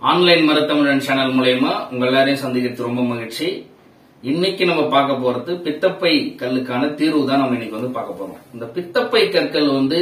online மருத்துவமன் channel மூலயமா உங்க எல்லாரையும் சந்திக்கிறது ரொம்ப மகிழ்ச்சி இன்னைக்கு நம்ம பார்க்க போறது பித்தப்பை கல்லுக்கான தீர்வு தான் நம்ம இன்னைக்கு வந்து பார்க்க போறோம் இந்த பித்தப்பை கற்கள் வந்து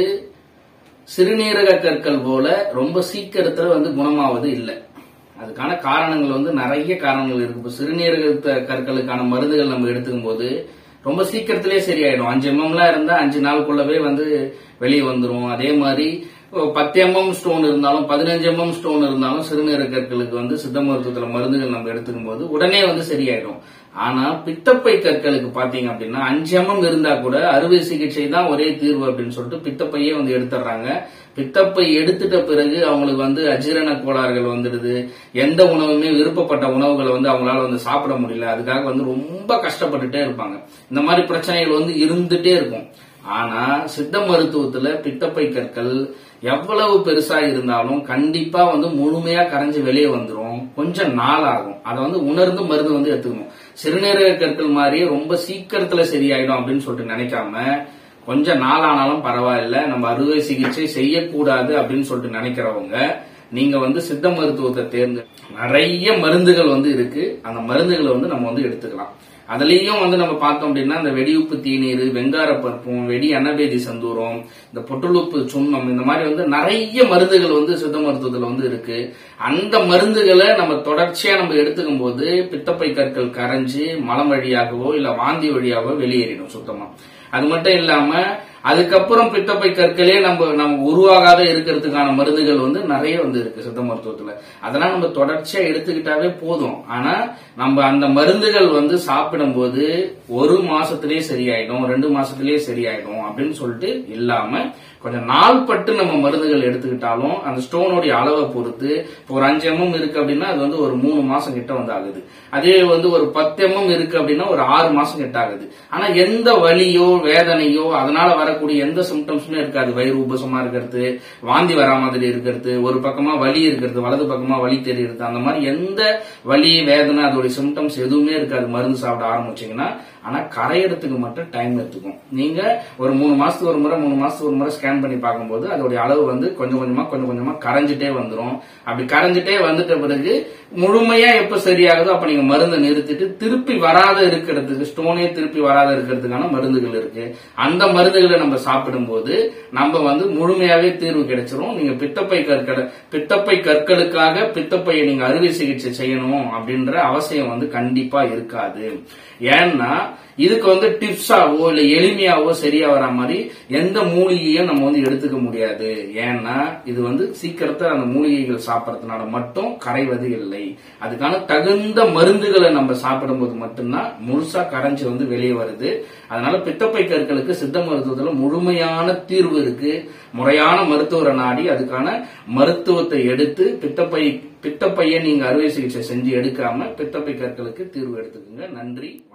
சிறுநீரக கற்கள் போல ரொம்ப சீக்கிரத்துல வந்து குணமாவது இல்லை அதுக்கான காரணங்கள் வந்து நிறைய காரணங்கள் இருக்கு இப்போ சிறுநீரக த- கற்களுக்கான மருந்துகள் நம்ம எடுத்துக்கும் போது ரொம்ப சீக்கிரத்திலே சரியாயிடும் அஞ்சு எம்எம்லாம் இருந்தா அஞ்சு நாளுக்குள்ளவே வந்து வெளியே வந்துரும் அதே மாதிரி இப்போ பத்து எம்எம் ஸ்டோன் இருந்தாலும் பதினஞ்சு எம்எம் ஸ்டோன் இருந்தாலும் சிறுநீரக கற்களுக்கு வந்து சித்த மருத்துவத்துல மருந்துகள் நம்ம எடுத்துக்கும் போது உடனே வந்து சரியாயிடும் ஆனா பித்தப்பை கற்களுக்கு பாத்தீங்க அப்படின்னா அஞ்சு எம்எம் இருந்தா கூட அறுவை சிகிச்சை தான் ஒரே தீர்வு அப்படின்னு சொல்லிட்டு பித்தப்பையே வந்து எடுத்துடுறாங்க பித்தப்பை எடுத்துட்ட பிறகு அவங்களுக்கு வந்து அஜீரண கோளாறுகள் வந்துடுது எந்த உணவுமே விருப்பப்பட்ட உணவுகளை வந்து அவங்களால வந்து சாப்பிட முடியல அதுக்காக வந்து ரொம்ப கஷ்டப்பட்டுட்டே இருப்பாங்க இந்த மாதிரி பிரச்சனைகள் வந்து இருந்துட்டே இருக்கும் ஆனா சித்த மருத்துவத்துல பித்தப்பை கற்கள் எவ்வளவு பெருசா இருந்தாலும் கண்டிப்பா வந்து முழுமையா கரைஞ்சு வெளியே வந்துரும் கொஞ்சம் நாள் ஆகும் அதை வந்து உணர்ந்து மருந்து வந்து எடுத்துக்கணும் சிறுநீரக கற்கள் மாதிரியே ரொம்ப சீக்கிரத்துல சரியாயிடும் அப்படின்னு சொல்லிட்டு நினைக்காம கொஞ்சம் நாளானாலும் பரவாயில்ல நம்ம அறுவை சிகிச்சை செய்யக்கூடாது அப்படின்னு சொல்லிட்டு நினைக்கிறவங்க நீங்க வந்து சித்த மருத்துவத்தை தேர்ந்து நிறைய மருந்துகள் வந்து இருக்கு அந்த மருந்துகளை வந்து நம்ம வந்து எடுத்துக்கலாம் அதுலயும் வந்து நம்ம பார்த்தோம் அப்படின்னா இந்த வெடியுப்பு தீநீர் வெங்கார பருப்பும் வெடி அன்னபேதி சந்தூரம் இந்த பொட்டுளுப்பு சுண்ணம் இந்த மாதிரி வந்து நிறைய மருந்துகள் வந்து சித்த மருத்துவத்துல வந்து இருக்கு அந்த மருந்துகளை நம்ம தொடர்ச்சியா நம்ம எடுத்துக்கும் போது பித்தப்பை கற்கள் கரைஞ்சு மலம் வழியாகவோ இல்ல வாந்தி வழியாகவோ வெளியேறிடும் சுத்தமா அது மட்டும் இல்லாம அதுக்கப்புறம் பித்தப்பை கற்களே நம்ம நம்ம உருவாகாத இருக்கிறதுக்கான மருந்துகள் வந்து நிறைய வந்து இருக்கு சித்த மருத்துவத்துல அதெல்லாம் நம்ம தொடர்ச்சியா எடுத்துக்கிட்டாவே போதும் ஆனா நம்ம அந்த மருந்துகள் வந்து சாப்பிடும்போது ஒரு மாசத்திலேயே சரியாயிடும் ரெண்டு மாசத்திலேயே சரியாயிடும் அப்படின்னு சொல்லிட்டு இல்லாம கொஞ்சம் நாள் பட்டு நம்ம மருந்துகள் எடுத்துக்கிட்டாலும் அந்த ஸ்டோனுடைய அளவை பொறுத்து இப்போ ஒரு அஞ்சு எம்எம் இருக்கு அப்படின்னா அது வந்து ஒரு மூணு மாசம் கிட்ட வந்து ஆகுது அதே வந்து ஒரு பத்து எம்எம் இருக்கு அப்படின்னா ஒரு ஆறு மாசம் கிட்ட ஆகுது ஆனா எந்த வலியோ வேதனையோ அதனால வரக்கூடிய எந்த சிம்டம்ஸுமே இருக்காது வயிறு உபசமா இருக்கிறது வாந்தி வரா மாதிரி இருக்கிறது ஒரு பக்கமா வலி இருக்கிறது வலது பக்கமா வலி தெரியுறது அந்த மாதிரி எந்த வலி வேதனை அதோடைய சிம்டம்ஸ் எதுவுமே இருக்காது மருந்து சாப்பிட ஆரம்பிச்சீங்கன்னா ஆனா கரையறதுக்கு மட்டும் டைம் எடுத்துக்கும் நீங்க ஒரு மூணு மாசத்துக்கு ஒரு முறை மூணு மாசத்துக்கு ஒரு முறை ஸ்கேன் பண்ணி பார்க்கும்போது அதோடைய அளவு வந்து கொஞ்சம் கொஞ்சமா கொஞ்சம் கொஞ்சமா கரைஞ்சிட்டே வந்துரும் அப்படி கரைஞ்சிட்டே வந்துட்ட பிறகு முழுமையா எப்ப சரியாகுதோ அப்ப நீங்க மருந்தை நிறுத்திட்டு திருப்பி வராத இருக்கிறதுக்கு ஸ்டோனே திருப்பி வராத இருக்கிறதுக்கான மருந்துகள் இருக்கு அந்த மருந்துகளை நம்ம சாப்பிடும்போது நம்ம வந்து முழுமையாவே தீர்வு கிடைச்சிரும் நீங்க பித்தப்பை கற்களை பித்தப்பை கற்களுக்காக பித்தப்பையை நீங்க அறுவை சிகிச்சை செய்யணும் அப்படின்ற அவசியம் வந்து கண்டிப்பா இருக்காது ஏன்னா இதுக்கு வந்து டிப்ஸாவோ இல்ல எளிமையாவோ சரியா வர மாதிரி எந்த மூலிகையும் நம்ம வந்து எடுத்துக்க முடியாது ஏன்னா இது வந்து சீக்கிரத்துல அந்த மூலிகைகள் சாப்பிடறதுனால மட்டும் கரைவது இல்லை அதுக்கான தகுந்த மருந்துகளை நம்ம சாப்பிடும்போது மட்டும்தான் முழுசா கரைஞ்சு வந்து வெளியே வருது அதனால பித்தப்பை கற்களுக்கு சித்த மருத்துவத்துல முழுமையான தீர்வு இருக்கு முறையான மருத்துவரை நாடி அதுக்கான மருத்துவத்தை எடுத்து பித்தப்பை பித்தப்பையை நீங்க அறுவை சிகிச்சை செஞ்சு எடுக்காம பித்தப்பை கற்களுக்கு தீர்வு எடுத்துக்கோங்க நன்றி